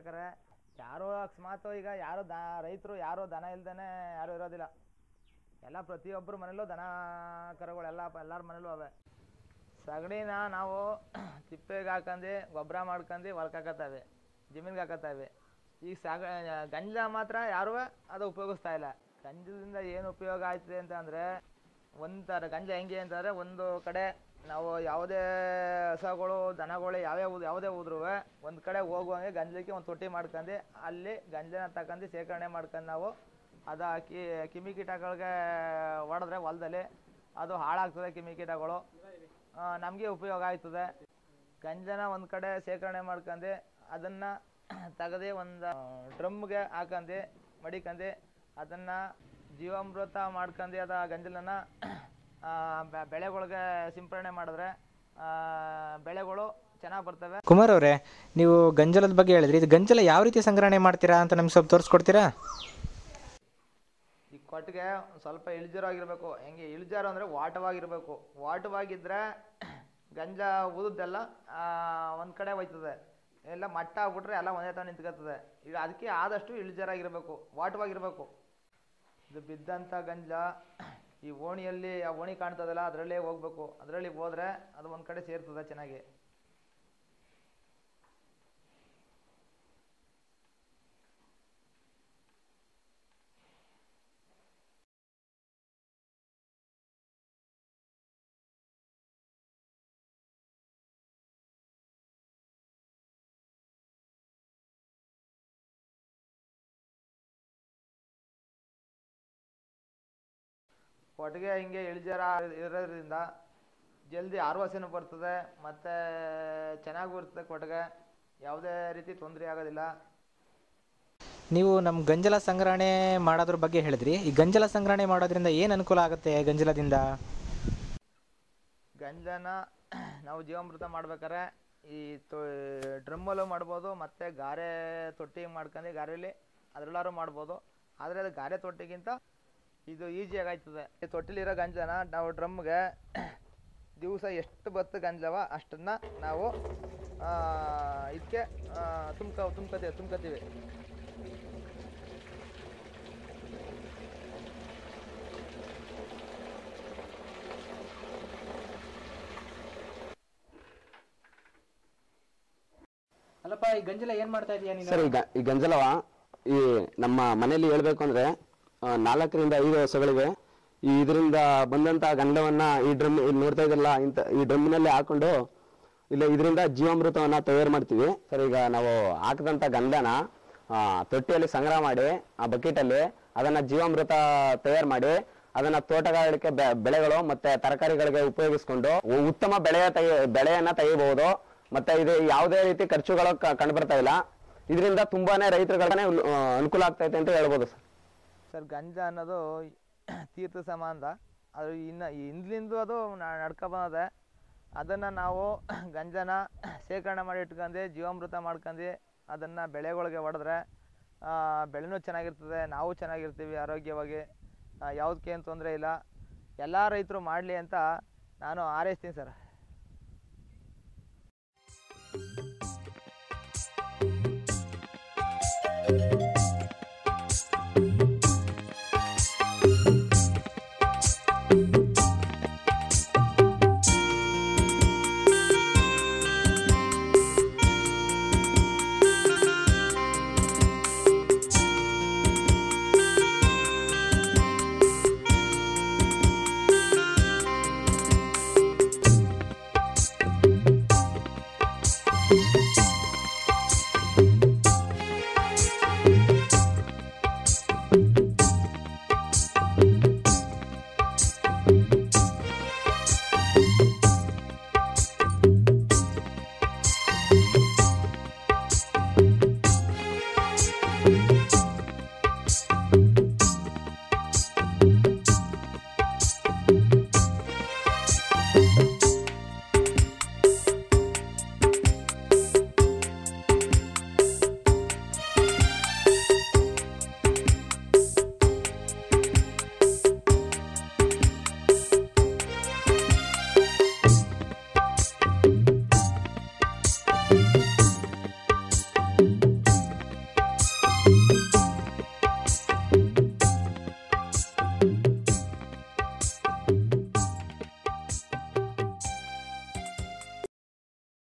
ಮಾಡ್ಬೇಕಾರೆ ಯಾರೋ ಅಕಸ್ಮಾತ್ ಈಗ ಯಾರು ದ ರೈತರು ಯಾರು ದನ ಇಲ್ದೇ ಯಾರು ಇರೋದಿಲ್ಲ ಎಲ್ಲ ಪ್ರತಿಯೊಬ್ಬರ ಮನೇಲೂ ದನ ಕರುಗಳೆಲ್ಲ ಎಲ್ಲರ ಮನೇಲೂ ಅವೆ ಸಗಣಿನ ನಾವು ತಿಪ್ಪೆಗೆ ಹಾಕಂದು ಗೊಬ್ಬರ ಮಾಡ್ಕೊಂಡು ಹೊಲಕ್ಕೆ ಹಾಕತ್ತವೆ ಜಮೀನ್ಗೆ ಹಾಕತ್ತವೆ ಈಗ ಸಾಗ ಗಂಜಲ ಮಾತ್ರ ಯಾರೂ ಅದು ಉಪಯೋಗಿಸ್ತಾ ಇಲ್ಲ ಗಂಜಲದಿಂದ ಏನು ಉಪಯೋಗ ಆಯ್ತದೆ ಅಂತ ಅಂದರೆ ಒಂಥರ ಗಂಜಲ ಹೆಂಗೆ ಅಂತಂದರೆ ಒಂದು ಕಡೆ ನಾವು ಯಾವುದೇ ಹಸಗಳು ದನಗಳು ಯಾವ್ಯಾವ ಯಾವುದೇ ಹೋದ್ರೂ ಒಂದು ಕಡೆ ಹೋಗುವಂಗೆ ಗಂಜಲಕ್ಕೆ ಒಂದು ತೊಟ್ಟಿ ಮಾಡ್ಕೊಂಡು ಅಲ್ಲಿ ಗಂಜಲನ ತಗೊಂಡು ಶೇಖರಣೆ ಮಾಡ್ಕೊಂಡು ನಾವು ಅದು ಕಿ ಕಿಮಿಕೀಟಗಳಿಗೆ ಹೊಡೆದ್ರೆ ಹೊಲದಲ್ಲಿ ಅದು ಹಾಳಾಗ್ತದೆ ಕಿಮಿಕೀಟಗಳು ನಮಗೆ ಉಪಯೋಗ ಆಯ್ತದೆ ಗಂಜನ ಒಂದು ಕಡೆ ಶೇಖರಣೆ ಮಾಡ್ಕೊಂಡು ಅದನ್ನು ತೆಗೆದು ಒಂದು ಡ್ರಮ್ಗೆ ಹಾಕಂದು ಮಡಿಕಂದು ಅದನ್ನು ಜೀವಾಮೃತ ಮಾಡ್ಕೊಂಡು ಅದ ಗಂಜಲನ್ನ ಆ, ಬೆ- ಬೆಳೆಗಳಿಗೆ ಸಿಂಪರಣೆ ಮಾಡಿದ್ರೆ ಆ, ಬೆಳೆಗಳು ಚೆನ್ನಾಗಿ ಬರ್ತವೆ ಕುಮಾರ್ ಅವರೇ ನೀವು ಗಂಜಲದ ಬಗ್ಗೆ ಹೇಳಿದ್ರಿ ಇದು ಗಂಜಲ ಯಾವ ರೀತಿ ಸಂಗ್ರಹಣೆ ಮಾಡ್ತೀರಾ ಅಂತ ನಮ್ಗೆ ಸ್ವಲ್ಪ ತೋರಿಸ್ಕೊಡ್ತೀರಾ ಈ ಕೊಟ್ಟಿಗೆ ಒಂದ್ ಸ್ವಲ್ಪ ಇಳಿಜಾರಾಗಿರ್ಬೇಕು ಹೆಂಗೆ ಇಳಿಜಾರು ಅಂದರೆ ವಾಟವಾಗಿರ್ಬೇಕು ವಾಟವಾಗಿದ್ದರೆ ಗಂಜ ಊದದ್ದೆಲ್ಲ ಒಂದು ಕಡೆ ಹೋಯ್ತದೆ ಎಲ್ಲ ಮಟ್ಟ ಆಗ್ಬಿಟ್ರೆ ಎಲ್ಲ ಒಂದೇ ತರ ನಿಂತ್ಕೊತದೆ ಈಗ ಅದಕ್ಕೆ ಆದಷ್ಟು ಇಳಿಜಾರಾಗಿರ್ಬೇಕು ವಾಟವಾಗಿರ್ಬೇಕು ಇದು ಬಿದ್ದಂಥ ಗಂಜ ಈ ಓಣಿಯಲ್ಲಿ ಆ ಓಣಿ ಕಾಣ್ತದಲ್ಲ ಅದರಲ್ಲೇ ಹೋಗ್ಬೇಕು ಅದರಲ್ಲಿ ಹೋದ್ರೆ ಅದು ಒಂದು ಕಡೆ ಸೇರ್ತದೆ ಚೆನ್ನಾಗಿ ಕೊಟ್ಟಿಗೆ ಹಿಂಗೆ ಇಳಿಜಾರ ಇರೋದ್ರಿಂದ ಜಲ್ದಿ ಆರ್ವಾಸನೂ ಬರ್ತದೆ ಮತ್ತು ಚೆನ್ನಾಗೂ ಇರ್ತದೆ ಕೊಟ್ಟಿಗೆ ಯಾವುದೇ ರೀತಿ ತೊಂದರೆ ಆಗೋದಿಲ್ಲ ನೀವು ನಮ್ಮ ಗಂಜಲ ಸಂಗ್ರಹಣೆ ಮಾಡೋದ್ರ ಬಗ್ಗೆ ಹೇಳಿದ್ರಿ ಈ ಗಂಜಲ ಸಂಗ್ರಹಣೆ ಮಾಡೋದ್ರಿಂದ ಏನು ಅನುಕೂಲ ಆಗುತ್ತೆ ಗಂಜಲದಿಂದ ಗಂಜನ ನಾವು ಜೀವಾಮೃತ ಮಾಡ್ಬೇಕಾದ್ರೆ ಈ ತೊ ಡ್ರಮ್ಮಲ್ಲೂ ಮಾಡ್ಬೋದು ಮತ್ತು ಗಾರೆ ತೊಟ್ಟಿ ಮಾಡ್ಕೊಂಡು ಗಾರೆಯಲ್ಲಿ ಅದರಲ್ಲಾರು ಮಾಡ್ಬೋದು ಆದರೆ ಅದು ಗಾರೆ ತೊಟ್ಟಿಗಿಂತ ಇದು ಈಸಿಯಾಗಿ ಆಯ್ತದೆ ಈ ತೊಟ್ಟಿಲಿರೋ ಗಂಜನ ನಾವು ಡ್ರಮ್ಗೆ ದಿವಸ ಎಷ್ಟು ಬತ್ತು ಗಂಜಲವ ಅಷ್ಟನ್ನು ನಾವು ಇದಕ್ಕೆ ತುಂಬ್ಕೊ ತುಂಬ್ಕೊತೀವಿ ತುಂಬ್ಕೊತೀವಿ ಅಲ್ಲಪ್ಪ ಈ ಗಂಜಲ ಏನು ಮಾಡ್ತಾ ಇದೀಯಾ ಸರ್ ಈಗ ಈ ಗಂಜಲವ ಈ ನಮ್ಮ ಮನೆಯಲ್ಲಿ ಹೇಳ್ಬೇಕು ಅಂದ್ರೆ ಆ, ನಾಲ್ಕರಿಂದ ಐದು ಹಸುಗಳಿವೆ ಈ ಇದರಿಂದ ಬಂದಂತ ಗಂಜಲವನ್ನ ಈ ಡ್ರಮ್ ಇಲ್ಲಿ ನೋಡ್ತಾ ಇದ್ದಲ್ಲ ಇಂತ ಈ ಡ್ರಮ್ನಲ್ಲಿ ಹಾಕೊಂಡು ಇಲ್ಲ ಇದರಿಂದ ಜೀವಾಮೃತವನ್ನ ತಯಾರು ಮಾಡ್ತೀವಿ ಸರ್ ಈಗ ನಾವು ಹಾಕಿದಂತ ಗಂಧನ ಆ, ತೊಟ್ಟಿಯಲ್ಲಿ ಸಂಗ್ರಹ ಮಾಡಿ ಆ ಬಕೆಟ್ ಅಲ್ಲಿ ಅದನ್ನ ಜೀವಾಮೃತ ತಯಾರು ಮಾಡಿ ಅದನ್ನ ತೋಟಗಾರಿಕೆ ಬೆ- ಬೆಳೆಗಳು ಮತ್ತೆ ತರಕಾರಿಗಳಿಗೆ ಉಪಯೋಗಿಸ್ಕೊಂಡು ಉ- ಉತ್ತಮ ಬೆಳೆಯ ತೆಗೆ ಬೆಳೆಯನ್ನ ತೆಗಿಬಹುದು ಮತ್ತೆ ಇದು ಯಾವುದೇ ರೀತಿ ಖರ್ಚುಗಳು ಕ- ಕಂಡುಬರ್ತಾ ಇಲ್ಲ ಇದರಿಂದ ತುಂಬಾನೇ ರೈತರುಗಳೇ ಅನುಕೂಲ ಆಗ್ತೈತೆ ಅಂತ ಹೇಳ್ಬೋದು ಸರ್ ಸರ್ ಗಂಜ ಅನ್ನೋದು ತೀರ್ಥ ಸಮಾನ ಅದು ಇನ್ನು ಹಿಂದ್ಲಿಂದ ಅದು ನಡ್ಕೊ ಬಂದದೆ ಅದನ್ನು ನಾವು ಗಂಜನ ಶೇಖರಣೆ ಮಾಡಿ ಇಟ್ಕೊಂಡು ಜೀವಾಮೃತ ಮಾಡ್ಕೊಂಡು ಅದನ್ನು ಬೆಳೆಗಳಿಗೆ ಹೊಡೆದ್ರೆ ಬೆಳೆನೂ ಚೆನ್ನಾಗಿರ್ತದೆ ನಾವು ಚೆನ್ನಾಗಿರ್ತೀವಿ ಆರೋಗ್ಯವಾಗಿ ಯಾವುದಕ್ಕೇನು ತೊಂದರೆ ಇಲ್ಲ ಎಲ್ಲ ರೈತರು ಮಾಡಲಿ ಅಂತ ನಾನು ಹಾರೈಸ್ತೀನಿ ಸರ್